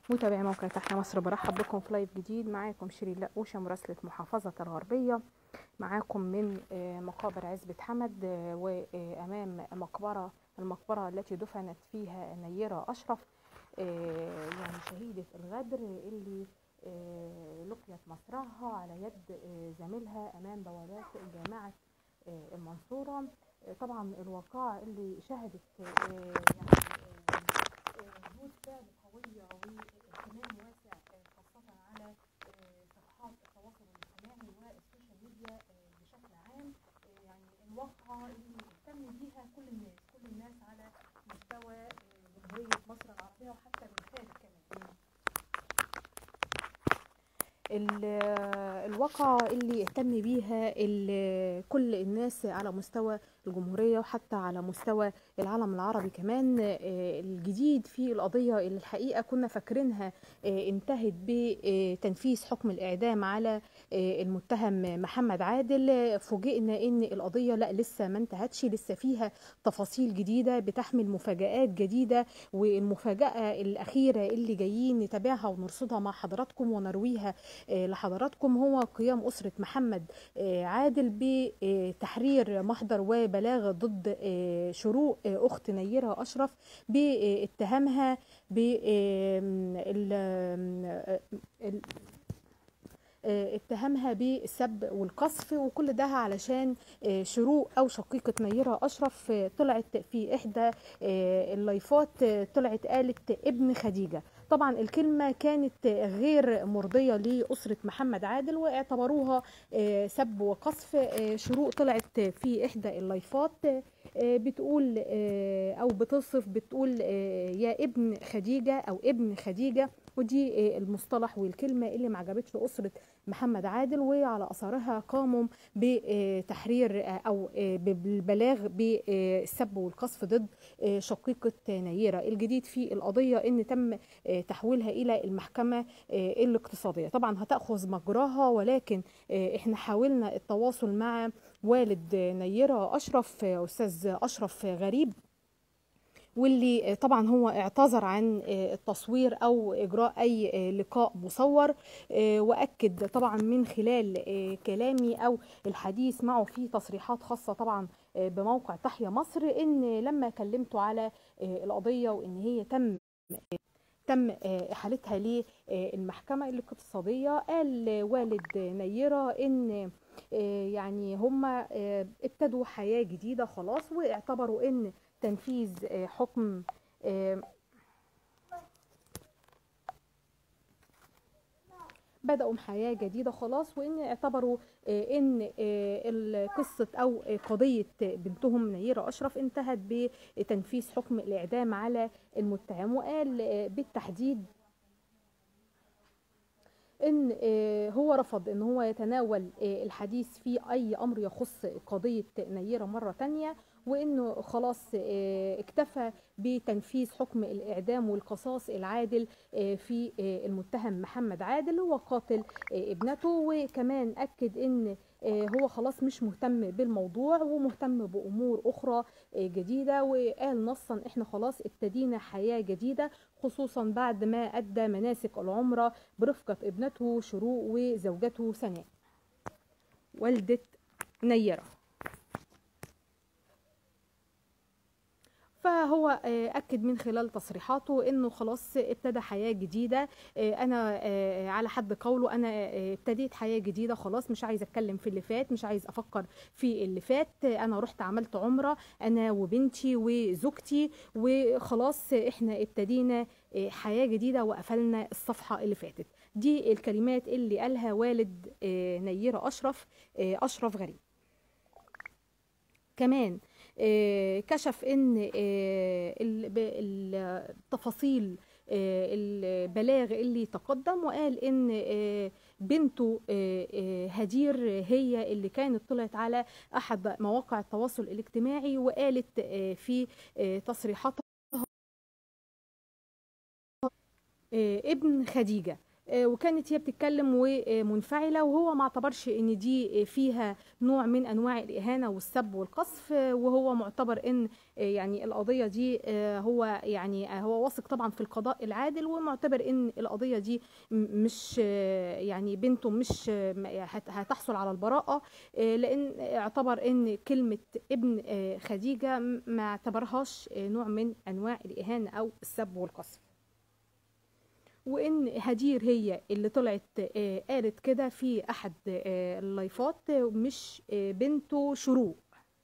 متابعي موقع تحيا مصر برحب بكم في لايف جديد معاكم شيرين لقوشة مراسلة محافظة الغربية معاكم من آه، مقابر عزبة حمد آه، وأمام مقبرة المقبرة التي دفنت فيها نيرة أشرف آه، يعني شهيدة الغدر اللي آه، لقيت مصرعها على يد آه، زميلها أمام بوابات جامعة آه، المنصورة آه، طبعا الواقعة اللي شهدت آه، يعني آه، آه، ردود فعل قوية واهتمام واسع آه، خاصة على آه، صفحات التواصل الاجتماعي والسوشيال ميديا آه، بشكل عام آه، يعني الواقعة اللي اهتم بيها كل الناس كل الناس على مستوى آه، جمهورية مصر العربية وحتى بالخارج كمان ال- الواقعة اللي اهتم بيها ال- كل الناس على مستوى الجمهورية وحتى على مستوى العالم العربي كمان آه، الجديد في القضية اللي الحقيقة كنا فاكرينها آه، انتهت بتنفيذ حكم الإعدام على آه، المتهم محمد عادل آه، فوجئنا إن القضية لا لسه ما انتهتش لسه فيها تفاصيل جديدة بتحمل مفاجآت جديدة والمفاجأة الأخيرة اللي جايين نتابعها ونرصدها مع حضراتكم ونرويها آه، لحضراتكم هو قيام أسرة محمد آه، عادل بتحرير محضر وبلاغ ضد آه، شروق آه، أخت نيرة أشرف باتهامها ب آم، ال- آم، ال- آه، اتهمها بالسب والقذف وكل ده علشان آه، شروق او شقيقه نيره اشرف آه، طلعت في احدى آه، اللايفات آه، طلعت قالت ابن خديجه طبعا الكلمه كانت آه، غير مرضيه لاسره محمد عادل واعتبروها آه، سب وقذف آه، شروق طلعت في احدى اللايفات آه، آه، بتقول آه، او بتصف بتقول آه، يا ابن خديجه او ابن خديجه ودي آه، المصطلح والكلمه اللي ما عجبتش اسره محمد عادل وعلى اثرها قاموا بتحرير آه، او آه، بالبلاغ بالسب والقذف ضد آه، شقيقه نيره الجديد في القضيه ان تم آه، تحويلها الى المحكمه آه، الاقتصاديه طبعا هتاخذ مجراها ولكن آه، احنا حاولنا التواصل مع والد نيره اشرف آه، استاذ اشرف غريب واللي آه، طبعا هو اعتذر عن آه، التصوير او اجراء اي آه، لقاء مصور آه، واكد طبعا من خلال آه، كلامي او الحديث معه في تصريحات خاصه طبعا آه، بموقع تحيا مصر ان لما كلمته على آه، القضيه وان هي تم تم آه، احالتها للمحكمه الاقتصاديه قال والد نيره ان آه، يعني هم آه، ابتدوا حياه جديده خلاص واعتبروا ان تنفيذ آه، حكم آه، بدأوا حياة جديدة خلاص وإن اعتبروا آه، إن آه، القصة أو آه، قضية بنتهم نيرة أشرف انتهت بتنفيذ حكم الإعدام على المتهم وقال آه، بالتحديد ان آه، هو رفض ان هو يتناول آه، الحديث في اي امر يخص قضية نيرة مرة تانية وانه خلاص آه، اكتفى بتنفيذ حكم الاعدام والقصاص العادل آه، في آه، المتهم محمد عادل هو قاتل آه، ابنته وكمان اكد ان آه، هو خلاص مش مهتم بالموضوع ومهتم بامور اخرى آه، جديده وقال نصا احنا خلاص ابتدينا حياه جديده خصوصا بعد ما ادى مناسك العمره برفقه ابنته شروق وزوجته سناء والده نيره فهو آه، اكد من خلال تصريحاته انه خلاص ابتدى حياه جديده آه، انا آه، على حد قوله انا آه، ابتديت حياه جديده خلاص مش عايز اتكلم في اللي فات مش عايز افكر في اللي فات آه، انا رحت عملت عمره انا وبنتي وزوجتي وخلاص احنا ابتدينا آه، حياه جديده وقفلنا الصفحه اللي فاتت دي الكلمات اللي قالها والد آه، نيره اشرف آه، اشرف غريب كمان آه، كشف ان آه، ال- ب- ال- التفاصيل آه، البلاغ اللي تقدم وقال ان آه، بنته آه، آه، هدير هي اللي كانت طلعت على احد مواقع التواصل الاجتماعي وقالت آه، في آه، تصريحاتها آه، ابن خديجة آه، وكانت هي بتتكلم ومنفعله وهو ما اعتبرش ان دي فيها نوع من انواع الاهانه والسب والقصف آه، وهو معتبر ان آه، يعني القضيه دي آه، هو يعني آه، هو واثق طبعا في القضاء العادل ومعتبر ان القضيه دي م- مش آه، يعني بنته مش آه، م- هت- هتحصل على البراءه آه، لان اعتبر ان كلمه ابن آه، خديجه م- ما اعتبرهاش آه، نوع من انواع الاهانه او السب والقصف وان هدير هي اللي طلعت آه، قالت كده في احد آه، اللايفات آه، مش آه، بنته شروق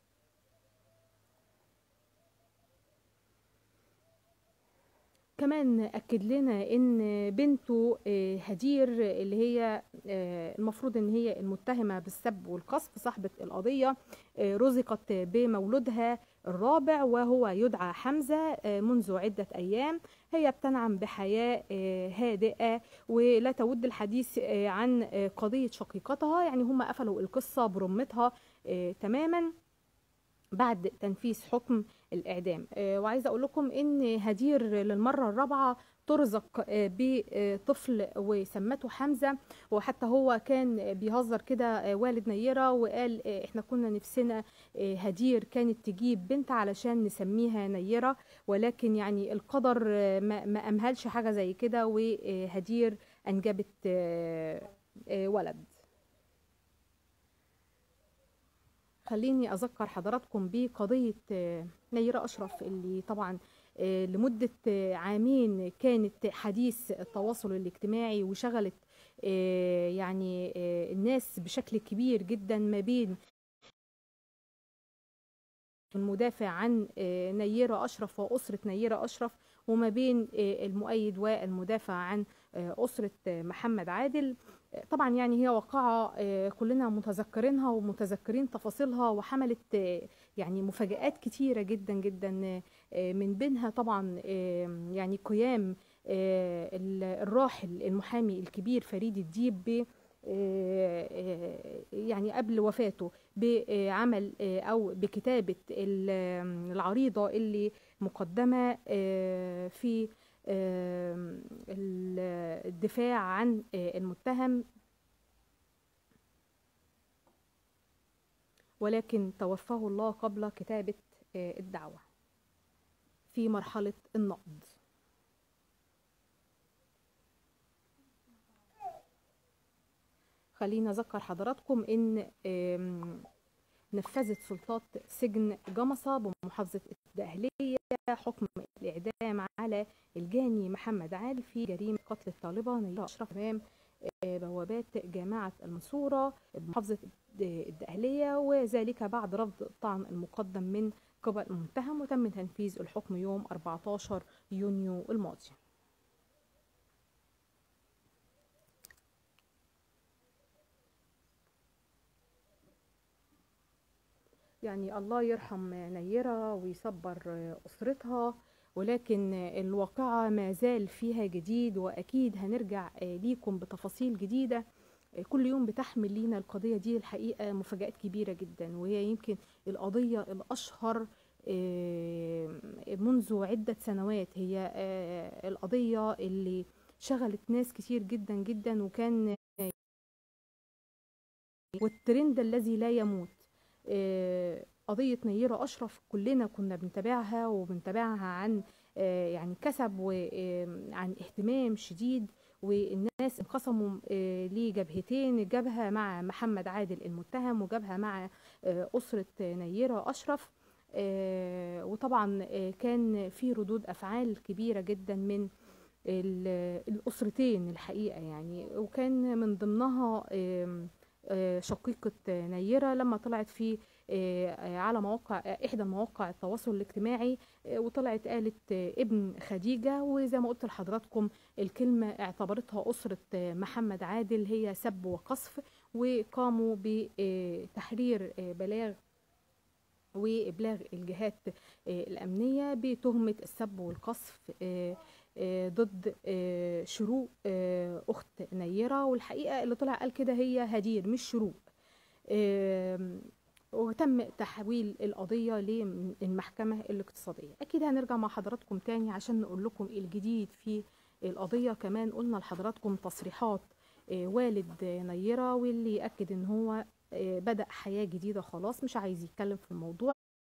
كمان أكد لنا إن بنته آه، هدير اللي هي آه، المفروض إن هي المتهمة بالسب والقصف صاحبة القضية آه، رزقت بمولودها الرابع وهو يدعى حمزة آه، منذ عدة أيام هي بتنعم بحياة آه، هادئة ولا تود الحديث آه، عن آه، قضية شقيقتها يعني هم قفلوا القصة برمتها آه، تماما بعد تنفيذ حكم الإعدام آه، وعايزة أقول لكم إن هدير للمرة الرابعة ترزق آه، بطفل وسمته حمزة وحتى هو كان بيهزر كده آه، والد نيرة وقال آه، إحنا كنا نفسنا آه، هدير كانت تجيب بنت علشان نسميها نيرة ولكن يعني القدر آه، ما ما أمهلش حاجة زي كده وهدير أنجبت آه، آه، ولد خليني أذكر حضراتكم بقضية آه، نيرة أشرف اللي طبعا آه، لمدة آه، عامين كانت حديث التواصل الاجتماعي وشغلت آه، يعني آه، الناس بشكل كبير جدا ما بين المدافع عن آه، نيرة أشرف وأسرة نيرة أشرف وما بين آه، المؤيد والمدافع عن آه، أسرة آه، محمد عادل آه، طبعا يعني هي واقعة آه، كلنا متذكرينها ومتذكرين تفاصيلها وحملت آه، يعني مفاجآت كتيرة جدا جدا آه، من بينها طبعا آه، يعني قيام آه، ال- الراحل المحامي الكبير فريد الديب ب آه، آه، يعني قبل وفاته بعمل آه، او بكتابه ال- العريضه اللي مقدمه آه، في آه، ال- الدفاع عن آه، المتهم ولكن توفاه الله قبل كتابه آه، الدعوه في مرحله النقض خلينا أذكر حضراتكم إن آم، نفذت سلطات سجن جمصة بمحافظة الدقهلية حكم الإعدام على الجاني محمد عادل في جريمة قتل الطالبة نيرة أشرف أمام آه، بوابات جامعة المنصورة بمحافظة الدقهلية وذلك بعد رفض الطعن المقدم من قبل المتهم وتم تنفيذ الحكم يوم 14 يونيو الماضي يعني الله يرحم نيرة ويصبر أسرتها ولكن الواقعة ما زال فيها جديد وأكيد هنرجع ليكم بتفاصيل جديدة كل يوم بتحمل لينا القضية دي الحقيقة مفاجآت كبيرة جدا وهي يمكن القضية الأشهر آه، منذ عدة سنوات هي آه، القضية اللي شغلت ناس كتير جدا جدا وكان والترند الذي لا يموت آه، قضية نيرة أشرف كلنا كنا بنتابعها وبنتابعها عن آه، يعني كسب وعن اهتمام شديد والناس انقسموا آه، لجبهتين جبهة مع محمد عادل المتهم وجبهة مع آه، أسرة نيرة أشرف آه، وطبعا آه، كان في ردود أفعال كبيرة جدا من ال- الأسرتين الحقيقة يعني وكان من ضمنها آم، آه، شقيقة نيرة لما طلعت في آه، على مواقع آه، إحدى مواقع التواصل الاجتماعي آه، وطلعت قالت آه، ابن خديجة وزي ما قلت لحضراتكم الكلمة اعتبرتها أسرة آه، محمد عادل هي سب وقصف وقاموا بتحرير آه، بلاغ وإبلاغ الجهات آه، الأمنية بتهمة السب والقصف آه، آه، ضد آه، شروق آه، أخت نيرة والحقيقة اللي طلع قال كده هي هدير مش شروق آم، وتم تحويل القضية للمحكمة الاقتصادية أكيد هنرجع مع حضراتكم تاني عشان نقول لكم الجديد في القضية كمان قلنا لحضراتكم تصريحات آه، والد نيرة واللي يأكد ان هو آه، بدأ حياة جديدة خلاص مش عايز يتكلم في الموضوع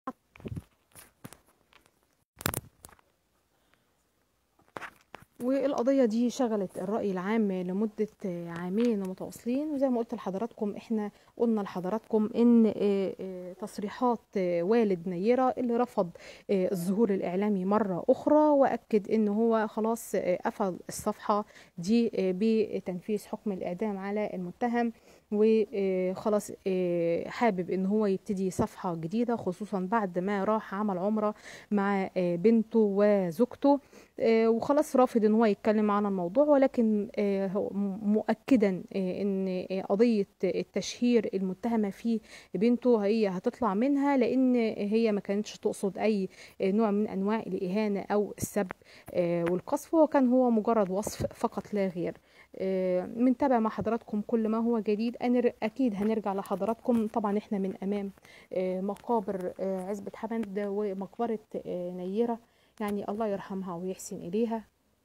والقضية دي شغلت الرأي العام لمدة عامين متواصلين وزي ما قلت لحضراتكم احنا قلنا لحضراتكم ان آه، آه، تصريحات آه، والد نيرة اللي رفض آه، الظهور الإعلامي مرة أخرى وأكد ان هو خلاص آه، قفل الصفحة دي آه، بتنفيذ حكم الإعدام على المتهم وخلاص آه، حابب ان هو يبتدي صفحة جديدة خصوصا بعد ما راح عمل عمرة مع آه، بنته وزوجته آه، وخلاص رافض ان هو يتكلم عن الموضوع ولكن آه، هو م- مؤكدا آه، ان آه، قضية التشهير المتهمة فيه بنته هي هتطلع منها لان هي ما كانتش تقصد اي آه، نوع من انواع الاهانة او السب آه، والقذف وكان هو مجرد وصف فقط لا غير آه، بنتابع مع حضراتكم كل ما هو جديد أنا اكيد هنرجع لحضراتكم طبعا احنا من امام آه، مقابر آه، عزبة حمد ومقبرة آه، نيرة يعني الله يرحمها ويحسن إليها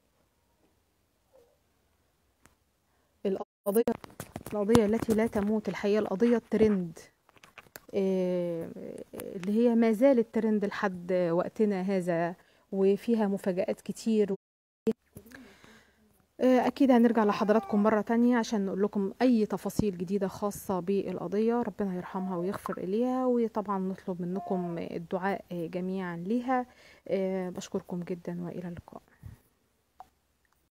القضية القضية التي لا تموت الحقيقة القضية الترند آه، اللي هي ما زالت ترند لحد وقتنا هذا وفيها مفاجآت كتير آه، أكيد هنرجع لحضراتكم مرة تانية عشان نقول لكم أي تفاصيل جديدة خاصة بالقضية ربنا يرحمها ويغفر إليها وطبعا نطلب منكم الدعاء آه، جميعا ليها آه، بشكركم جدا وإلى اللقاء